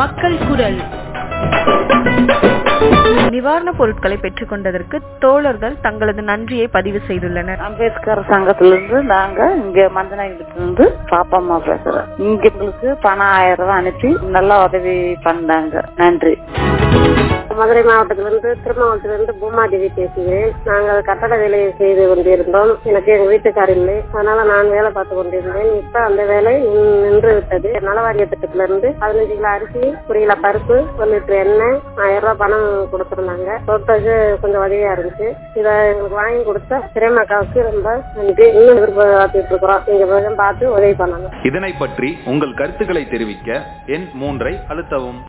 மக்கள் குரல் நிவாரணப் பொருட்களை பெற்றுக் கொண்டதற்கு தோழர்கள் தங்களது நன்றியை பதிவு செய்துள்ளனர் அம்பேத்கர் சங்கத்திலிருந்து நாங்க இங்க மஞ்சநாயகத்துல இருந்து பாப்பம்மா பேசுறோம் இங்க எங்களுக்கு பணம் ஆயிரம் ரூபாய் அனுப்பி நல்லா உதவி பண்ணாங்க நன்றி மதுரை மாவட்டத்திலிருந்து திருமாவளத்திலிருந்து பூமாதேவி பேசுகிறேன் நாங்கள் கட்டட வேலையை செய்து கொண்டிருந்தோம் எனக்கு எங்க வீட்டுக்கார் இல்லை அதனால நான் வேலை பார்த்து கொண்டிருந்தேன் இப்ப அந்த வேலை நின்- நின்று விட்டது நலவாரிய திட்டத்துல இருந்து பதினஞ்சு கிலோ அரிசி ஒரு கிலோ பருப்பு ஒரு லிட்டர் எண்ணெய் ஆயிரம் ரூபாய் பணம் கொடுத்திருந்தாங்க கொடுத்தது கொஞ்சம் உதவியா இருந்துச்சு இதை எங்களுக்கு வாங்கி கொடுத்த சிறைமக்காவுக்கு ரொம்ப நன்றி இன்னும் எதிர்பார்த்துட்டு இருக்கிறோம் நீங்க கொஞ்சம் பார்த்து உதவி பண்ணணும் இதனை பற்றி உங்கள் கருத்துக்களை தெரிவிக்க எண் மூன்றை அழுத்தவும்